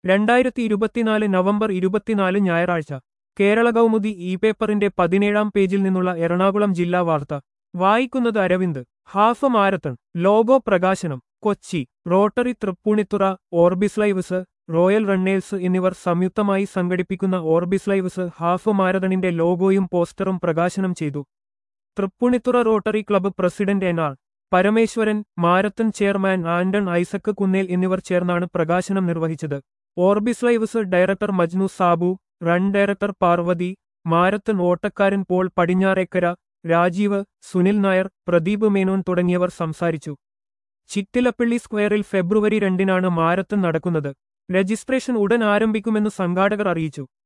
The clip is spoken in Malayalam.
രണ്ടായിരത്തി ഇരുപത്തിനാല് നവംബർ ഇരുപത്തിനാല് ഞായറാഴ്ച കേരള കൗമുദി ഇ പേപ്പറിന്റെ പതിനേഴാം പേജിൽ നിന്നുള്ള എറണാകുളം ജില്ലാ വാർത്ത വായിക്കുന്നത് അരവിന്ദ് ഹാഫ് മാരത്തൺ ലോഗോ പ്രകാശനം Kochi Rotary Thrippunithura Orbis Lives Royal Runners എന്നിവർ സംയുക്തമായി സംഘടിപ്പിക്കുന്ന ഓർബിസ് ലൈവ്സ് ഹാഫ് മാരത്തണിന്റെ ലോഗോയും പോസ്റ്ററും പ്രകാശനം ചെയ്തു Thrippunithura Rotary Club president N R Parameswaran marathon chairman Anton Isaac Kunnel എന്നിവർ ചേർന്നാണ് പ്രകാശനം നിർവഹിച്ചത് Orbis Lives director Majnu Sabu run director Parvathy marathon ഓട്ടക്കാരൻ പോൾ പടിഞ്ഞാറേക്കര രാജീവ് സുനിൽ നായർ പ്രദീപ് മേനോൻ തുടങ്ങിയവർ സംസാരിച്ചു ചിറ്റിലപ്പള്ളി സ്ക്വയറിൽ ഫെബ്രുവരി രണ്ടിനാണ് മാരത്തൺ നടക്കുന്നത് രജിസ്ട്രേഷൻ ഉടൻ ആരംഭിക്കുമെന്ന് സംഘാടകർ അറിയിച്ചു